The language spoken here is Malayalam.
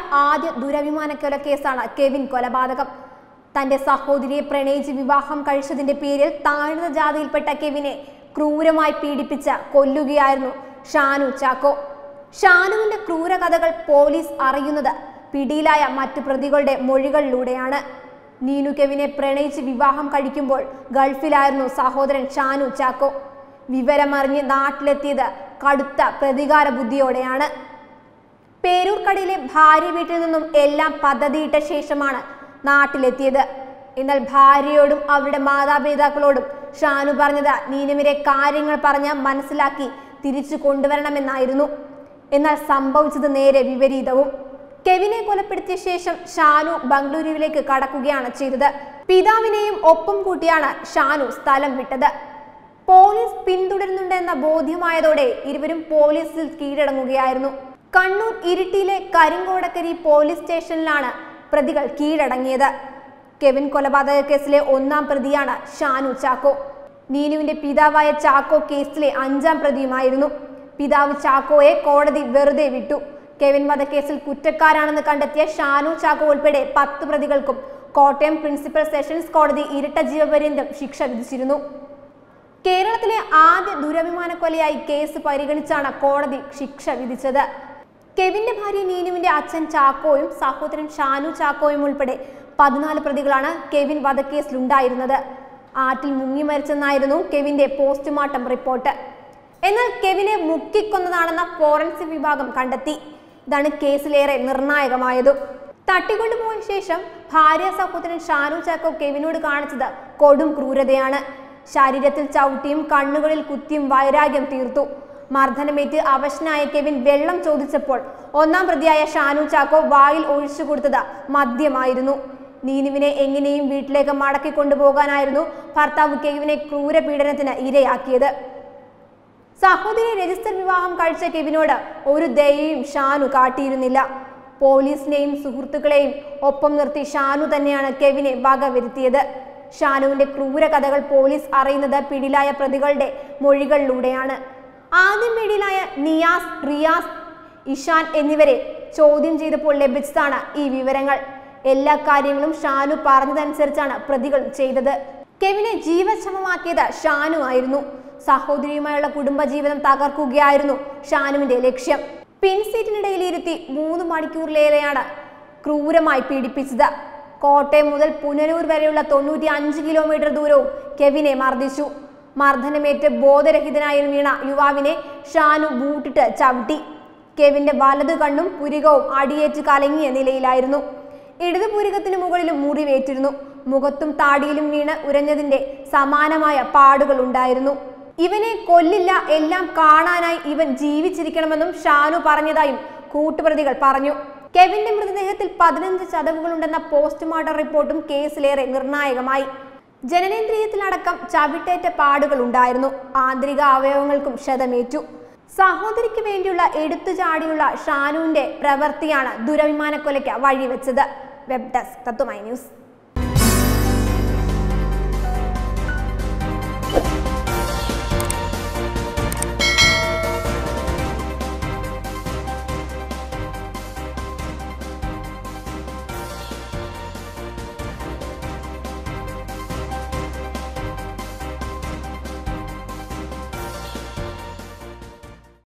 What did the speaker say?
ആദ്യ ദുരഭിമാന കൊലക്കേസാണ് കെവിൻ കൊലപാതകം തന്റെ സഹോദരിയെ പ്രണയിച്ച് വിവാഹം കഴിച്ചതിന്റെ പേരിൽ താഴ്ന്ന ജാതിയിൽപ്പെട്ട കെവിനെ ക്രൂരമായി പീഡിപ്പിച്ച് കൊല്ലുകയായിരുന്നു ഷാനു ചാക്കോ ഷാനുവിന്റെ ക്രൂരകഥകൾ പോലീസ് അറിയുന്നത് പിടിയിലായ മറ്റു പ്രതികളുടെ മൊഴികളിലൂടെയാണ് നീനു കെവിനെ പ്രണയിച്ച് വിവാഹം കഴിക്കുമ്പോൾ ഗൾഫിലായിരുന്നു സഹോദരൻ ഷാനു ചാക്കോ വിവരമറിഞ്ഞ് നാട്ടിലെത്തിയത് കടുത്ത പ്രതികാര ബുദ്ധിയോടെയാണ് പേരൂർക്കടയിലെ ഭാര്യ വീട്ടിൽ നിന്നും എല്ലാം പദ്ധതിയിട്ട ശേഷമാണ് നാട്ടിലെത്തിയത് എന്നാൽ ഭാര്യയോടും അവരുടെ മാതാപിതാക്കളോടും ഷാനു പറഞ്ഞത് നീനുവിനെ കാര്യങ്ങൾ പറഞ്ഞ് മനസ്സിലാക്കി തിരിച്ചു കൊണ്ടുവരണമെന്നായിരുന്നു എന്നാൽ സംഭവിച്ചത് നേരെ വിപരീതവും കെവിനെ കൊലപ്പെടുത്തിയ ശേഷം ഷാനു ബംഗളൂരുവിലേക്ക് കടക്കുകയാണ് ചെയ്തത് പിതാവിനെയും ഒപ്പം കൂട്ടിയാണ് ഷാനു സ്ഥലം വിട്ടത് പോലീസ് പിന്തുടരുന്നുണ്ടെന്ന ബോധ്യമായതോടെ ഇരുവരും പോലീസിൽ കീഴടങ്ങുകയായിരുന്നു കണ്ണൂർ ഇരിട്ടിയിലെ കരിങ്കോടക്കരി പോലീസ് സ്റ്റേഷനിലാണ് പ്രതികൾ കീഴടങ്ങിയത് കെവിൻ കൊലപാതക കേസിലെ ഒന്നാം പ്രതിയാണ് ഷാനു ചാക്കോ നീനുവിന്റെ പിതാവായ ചാക്കോ കേസിലെ അഞ്ചാം പ്രതിയുമായിരുന്നു പിതാവ് ചാക്കോയെ കോടതി വെറുതെ വിട്ടു കെവിൻ വധക്കേസിൽ കുറ്റക്കാരാണെന്ന് കണ്ടെത്തിയ ഷാനു ചാക്കോ ഉൾപ്പെടെ പത്ത് പ്രതികൾക്കും കോട്ടയം പ്രിൻസിപ്പൽ സെഷൻസ് കോടതി ഇരട്ട ജീവപര്യന്തം ശിക്ഷ വിധിച്ചിരുന്നു കേരളത്തിലെ ആദ്യ ദുരഭിമാന കൊലയായി കേസ് പരിഗണിച്ചാണ് കോടതി ശിക്ഷ വിധിച്ചത് കെവിന്റെ ഭാര്യ നീനുവിന്റെ അച്ഛൻ ചാക്കോയും സഹോദരൻ ഷാനു ചാക്കോയും ഉൾപ്പെടെ പതിനാല് പ്രതികളാണ് കെവിൻ വധക്കേസിലുണ്ടായിരുന്നത് ആറ്റിൽ മുങ്ങി മരിച്ചെന്നായിരുന്നു കെവിന്റെ പോസ്റ്റ്മോർട്ടം റിപ്പോർട്ട് എന്നാൽ കെവിനെ മുക്കിക്കൊന്നതാണെന്ന ഫോറൻസിക് വിഭാഗം കണ്ടെത്തി ഇതാണ് കേസിലേറെ നിർണായകമായതും തട്ടിക്കൊണ്ടുപോയ ശേഷം ഭാര്യ സഹോദരൻ ഷാനു ചാക്കോ കെവിനോട് കാണിച്ചത് കൊടും ക്രൂരതയാണ് ശരീരത്തിൽ ചവിട്ടിയും കണ്ണുകളിൽ കുത്തിയും വൈരാഗ്യം തീർത്തു മർദ്ദനമേറ്റ് അവശനായ കെവിൻ വെള്ളം ചോദിച്ചപ്പോൾ ഒന്നാം പ്രതിയായ ഷാനു ചാക്കോ വായിൽ ഒഴിച്ചു കൊടുത്തത് മദ്യമായിരുന്നു നീനുവിനെ എങ്ങനെയും വീട്ടിലേക്ക് മടക്കി കൊണ്ടുപോകാനായിരുന്നു ഭർത്താവ് കെവിനെ ക്രൂരപീഡനത്തിന് ഇരയാക്കിയത് സഹോദരി രജിസ്റ്റർ വിവാഹം കഴിച്ച കെവിനോട് ഒരു ദയയും ഷാനു കാട്ടിയിരുന്നില്ല പോലീസിനെയും സുഹൃത്തുക്കളെയും ഒപ്പം നിർത്തി ഷാനു തന്നെയാണ് കെവിനെ വകവരുത്തിയത് ഷാനുവിന്റെ ക്രൂര കഥകൾ പോലീസ് അറിയുന്നത് പിടിയിലായ പ്രതികളുടെ മൊഴികളിലൂടെയാണ് ആദ്യം പിടിയിലായ നിയാസ് റിയാസ് ഇഷാൻ എന്നിവരെ ചോദ്യം ചെയ്തപ്പോൾ ലഭിച്ചതാണ് ഈ വിവരങ്ങൾ എല്ലാ കാര്യങ്ങളും ഷാനു പറഞ്ഞതനുസരിച്ചാണ് പ്രതികൾ ചെയ്തത് കെവിനെ ജീവക്ഷമമാക്കിയത് ഷാനു ആയിരുന്നു സഹോദരിയുമായുള്ള കുടുംബജീവിതം തകർക്കുകയായിരുന്നു ഷാനുവിന്റെ ലക്ഷ്യം പിൻസീറ്റിനിടയിൽ ഇരുത്തി മൂന്ന് മണിക്കൂറിലേറെയാണ് ക്രൂരമായി പീഡിപ്പിച്ചത് കോട്ടയം മുതൽ പുനലൂർ വരെയുള്ള തൊണ്ണൂറ്റി അഞ്ച് കിലോമീറ്റർ ദൂരവും കെവിനെ മർദ്ദിച്ചു മർദ്ദനമേറ്റ് ബോധരഹിതനായി വീണ യുവാവിനെ ഷാനു ബൂട്ടിട്ട് ചവിട്ടി കെവിന്റെ വലതു കണ്ണും പുരികവും അടിയേറ്റ് കലങ്ങിയ നിലയിലായിരുന്നു ഇടതു പുരികത്തിന് മുകളിലും മുറിവേറ്റിരുന്നു മുഖത്തും താടിയിലും വീണ് ഉരഞ്ഞതിന്റെ സമാനമായ പാടുകൾ ഉണ്ടായിരുന്നു ഇവനെ കൊല്ലില്ല എല്ലാം കാണാനായി ഇവൻ ജീവിച്ചിരിക്കണമെന്നും ഷാനു പറഞ്ഞതായും കൂട്ടുപ്രതികൾ പറഞ്ഞു കെവിന്റെ മൃതദേഹത്തിൽ പതിനഞ്ച് ചതവുകളുണ്ടെന്ന പോസ്റ്റ്മോർട്ടം റിപ്പോർട്ടും കേസിലേറെ നിർണായകമായി ജനനേന്ദ്രിയത്തിലടക്കം ചവിട്ടേറ്റ പാടുകൾ ഉണ്ടായിരുന്നു ആന്തരിക അവയവങ്ങൾക്കും ക്ഷതമേറ്റു സഹോദരിക്ക് വേണ്ടിയുള്ള എടുത്തുചാടിയുള്ള ഷാനുവിന്റെ പ്രവൃത്തിയാണ് ദുരഭിമാനക്കൊലയ്ക്ക് വഴിവെച്ചത് വെബ് ഡെസ്ക് തത്വമൈ ന്യൂസ്